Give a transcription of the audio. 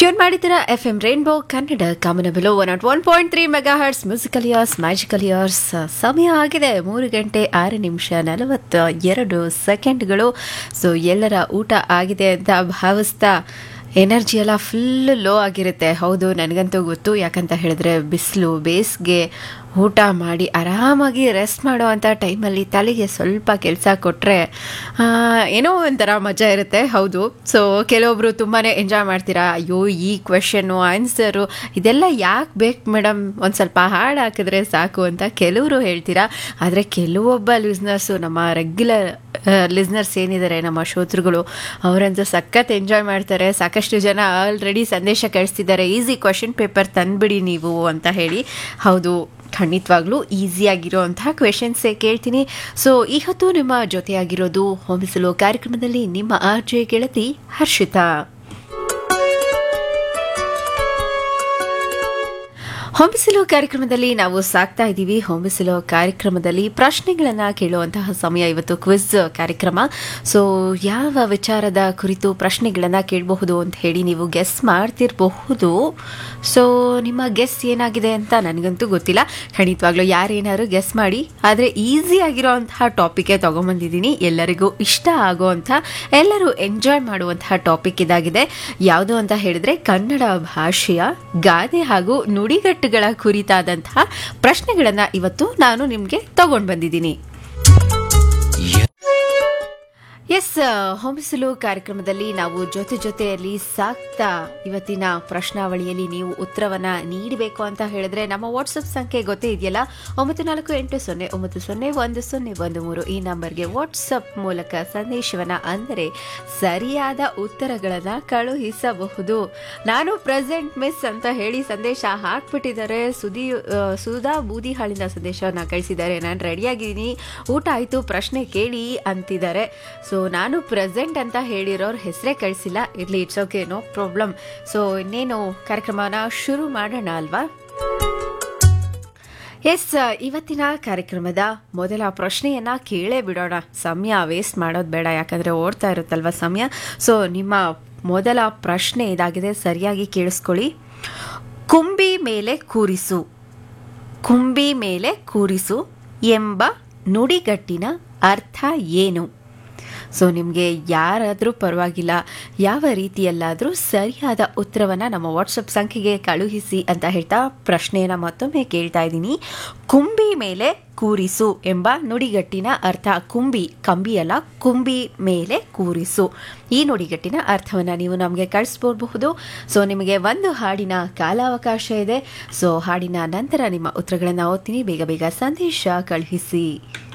tune ಮಾಡಿದ್ದೀರಾ F M rainbow Kannada ಕಾಮನಬಿಲು one naught one point three megahertz musical years magical years ಸಮಯ ಆಗಿದೆ ಮೂರು ಗಂಟೆ ಆರು ನಿಮಿಷ ನಲವತ್ತ ಎರಡು ಸೆಕೆಂಡ್ಗಳು ಸೊ ಎಲ್ಲರ ಊಟ ಆಗಿದೆ ಅಂತ ಭಾವಿಸ್ತಾ ಎನರ್ಜಿ ಎಲ್ಲ ಫುಲ್ ಲೋ ಆಗಿರುತ್ತೆ ಹೌದು ನನಗಂತೂ ಗೊತ್ತು ಯಾಕಂತ ಹೇಳಿದ್ರೆ ಬಿಸಿಲು ಬೇಸಿಗೆ ಊಟ ಮಾಡಿ ಆರಾಮಾಗಿ ರೆಸ್ಟ್ ಮಾಡೋ ಅಂಥ ಟೈಮಲ್ಲಿ ತಲೆಗೆ ಸ್ವಲ್ಪ ಕೆಲಸ ಕೊಟ್ಟರೆ ಏನೋ ಒಂಥರ ಮಜಾ ಇರುತ್ತೆ ಹೌದು ಸೊ ಕೆಲವೊಬ್ರು ತುಂಬಾ ಎಂಜಾಯ್ ಮಾಡ್ತೀರಾ ಅಯ್ಯೋ ಈ ಕ್ವೆಶನ್ನು ಆನ್ಸರು ಇದೆಲ್ಲ ಯಾಕೆ ಬೇಕು ಮೇಡಮ್ ಒಂದು ಸ್ವಲ್ಪ ಹಾಡು ಹಾಕಿದ್ರೆ ಸಾಕು ಅಂತ ಕೆಲವರು ಹೇಳ್ತೀರಾ ಆದರೆ ಕೆಲವೊಬ್ಬ ಲಿಸ್ನರ್ಸು ನಮ್ಮ ರೆಗ್ಯುಲರ್ ಲಿಸ್ನರ್ಸ್ ಏನಿದ್ದಾರೆ ನಮ್ಮ ಶ್ರೋತೃಗಳು ಅವರಂತೂ ಸಖತ್ ಎಂಜಾಯ್ ಮಾಡ್ತಾರೆ ಸಾಕಷ್ಟು ಜನ ಆಲ್ರೆಡಿ ಸಂದೇಶ ಕಳಿಸ್ತಿದ್ದಾರೆ ಈಸಿ ಕ್ವೆಶನ್ ಪೇಪರ್ ತಂದ್ಬಿಡಿ ನೀವು ಅಂತ ಹೇಳಿ ಹೌದು ಖಂಡಿತವಾಗ್ಲೂ ಈಸಿಯಾಗಿರೋಂತಹ ಕ್ವೆಶನ್ಸೇ ಕೇಳ್ತೀನಿ ಸೊ ಈ ಹೊತ್ತು ನಿಮ್ಮ ಜೊತೆಯಾಗಿರೋದು ಹೊಂಬಿಸಲು ಕಾರ್ಯಕ್ರಮದಲ್ಲಿ ನಿಮ್ಮ ಆರ್ಜೆ ಗೆಳತಿ ಹರ್ಷಿತಾ ಹೊಂಬಿಸಲು ಕಾರ್ಯಕ್ರಮದಲ್ಲಿ ನಾವು ಸಾಕ್ತಾ ಇದ್ದೀವಿ ಹೊಂಬಿಸಲು ಕಾರ್ಯಕ್ರಮದಲ್ಲಿ ಪ್ರಶ್ನೆಗಳನ್ನು ಕೇಳುವಂತಹ ಸಮಯ ಇವತ್ತು ಕ್ವಿಜ್ ಕಾರ್ಯಕ್ರಮ ಸೊ ಯಾವ ವಿಚಾರದ ಕುರಿತು ಪ್ರಶ್ನೆಗಳನ್ನು ಕೇಳಬಹುದು ಅಂತ ಹೇಳಿ ನೀವು ಗೆಸ್ ಮಾಡ್ತಿರಬಹುದು ಸೊ ನಿಮ್ಮ ಗೆಸ್ ಏನಾಗಿದೆ ಅಂತ ನನಗಂತೂ ಗೊತ್ತಿಲ್ಲ ಖಂಡಿತವಾಗ್ಲೂ ಯಾರೇನಾದ್ರು ಗೆಸ್ ಮಾಡಿ ಆದರೆ ಈಸಿ ಆಗಿರೋಂತಹ ಟಾಪಿಕ್ಗೆ ತೊಗೊಂಬಂದಿದ್ದೀನಿ ಎಲ್ಲರಿಗೂ ಇಷ್ಟ ಆಗುವಂಥ ಎಲ್ಲರೂ ಎಂಜಾಯ್ ಮಾಡುವಂತಹ ಟಾಪಿಕ್ ಇದಾಗಿದೆ ಯಾವುದು ಅಂತ ಹೇಳಿದ್ರೆ ಕನ್ನಡ ಭಾಷೆಯ ಗಾದೆ ಹಾಗೂ ನುಡಿಗಟ್ಟುಗಳ ಕುರಿತಾದಂತಹ ಪ್ರಶ್ನೆಗಳನ್ನು ಇವತ್ತು ನಾನು ನಿಮಗೆ ತಗೊಂಡು ಬಂದಿದ್ದೀನಿ ಎಸ್ ಹೊಂಬಿಸಲು ಕಾರ್ಯಕ್ರಮದಲ್ಲಿ ನಾವು ಜೊತೆ ಜೊತೆಯಲ್ಲಿ ಸಾಕ್ತಾ ಇವತ್ತಿನ ಪ್ರಶ್ನಾವಳಿಯಲ್ಲಿ ನೀವು ಉತ್ತರವನ್ನ ನೀಡಬೇಕು ಅಂತ ಹೇಳಿದ್ರೆ ನಮ್ಮ ವಾಟ್ಸಪ್ ಸಂಖ್ಯೆ ಗೊತ್ತೇ ಇದೆಯಲ್ಲ ಒಂಬತ್ತು ನಾಲ್ಕು ಎಂಟು ಸೊನ್ನೆ ಒಂಬತ್ತು ಸೊನ್ನೆ ಒಂದು ಸೊನ್ನೆ ಒಂದು ಮೂರು ಈ ನಂಬರ್ಗೆ ವಾಟ್ಸಪ್ ಮೂಲಕ ಸಂದೇಶವನ್ನ ಅಂದರೆ ಸರಿಯಾದ ಉತ್ತರಗಳನ್ನ ಕಳುಹಿಸಬಹುದು ನಾನು ಪ್ರೆಸೆಂಟ್ ಮಿಸ್ ಅಂತ ಹೇಳಿ ಸಂದೇಶ ಹಾಕ್ಬಿಟ್ಟಿದ್ದಾರೆ ಸುದಿ ಆ, ಸುಧಾ ಬೂದಿಹಾಳಿನ ಸಂದೇಶವನ್ನ ಕಳಿಸಿದ್ದಾರೆ ನಾನು ರೆಡಿಯಾಗಿದ್ದೀನಿ ಊಟ ಆಯಿತು ಪ್ರಶ್ನೆ ಕೇಳಿ ಅಂತಿದ್ದಾರೆ ಸೊ ನಾನು ಪ್ರೆಸೆಂಟ್ ಅಂತ ಹೇಳಿರೋರ್ ಹೆಸರೇ ಕಳಿಸಿಲ್ಲ ಇರ್ಲಿ it's okay no problem so ಇನ್ನೇನು ಕಾರ್ಯಕ್ರಮನ ಶುರು ಮಾಡೋಣ ಅಲ್ವಾ ಎಸ್ ಇವತ್ತಿನ ಕಾರ್ಯಕ್ರಮದ ಮೊದಲ ಪ್ರಶ್ನೆಯನ್ನ ಕೇಳೇ ಬಿಡೋಣ ಸಮಯ ವೇಸ್ಟ್ ಮಾಡೋದು ಬೇಡ ಯಾಕಂದ್ರೆ ಓಡ್ತಾ ಇರುತ್ತಲ್ವ ಸಮಯ ಸೊ ನಿಮ್ಮ ಮೊದಲ ಪ್ರಶ್ನೆ ಇದಾಗಿದೆ ಸರಿಯಾಗಿ ಕೇಳಿಸ್ಕೊಳ್ಳಿ ಕುಂಬಿ ಮೇಲೆ ಕೂರಿಸು ಕುಂಬಿ ಮೇಲೆ ಕೂರಿಸು ಎಂಬ ನುಡಿಗಟ್ಟಿನ ಅರ್ಥ ಏನು ಸೊ ನಿಮಗೆ ಯಾರಾದರೂ ಪರವಾಗಿಲ್ಲ ಯಾವ ರೀತಿಯಲ್ಲಾದರೂ ಸರಿಯಾದ ಉತ್ತರವನ್ನು ನಮ್ಮ ವಾಟ್ಸಪ್ ಸಂಖ್ಯೆಗೆ ಕಳುಹಿಸಿ ಅಂತ ಹೇಳ್ತಾ ಪ್ರಶ್ನೆಯನ್ನು ಮತ್ತೊಮ್ಮೆ ಕೇಳ್ತಾ ಇದ್ದೀನಿ ಕುಂಬಿ ಮೇಲೆ ಕೂರಿಸು ಎಂಬ ನುಡಿಗಟ್ಟಿನ ಅರ್ಥ ಕುಂಬಿ ಕಂಬಿ ಅಲ್ಲ ಕುಂಬಿ ಮೇಲೆ ಕೂರಿಸು ಈ ನುಡಿಗಟ್ಟಿನ ಅರ್ಥವನ್ನು ನೀವು ನಮಗೆ ಕಳಿಸ್ಬೋಬಹುದು ಸೊ ನಿಮಗೆ ಒಂದು ಹಾಡಿನ ಕಾಲಾವಕಾಶ ಇದೆ ಸೊ ಹಾಡಿನ ನಂತರ ನಿಮ್ಮ ಉತ್ತರಗಳನ್ನು ಓದ್ತೀನಿ ಬೇಗ ಬೇಗ ಸಂದೇಶ ಕಳುಹಿಸಿ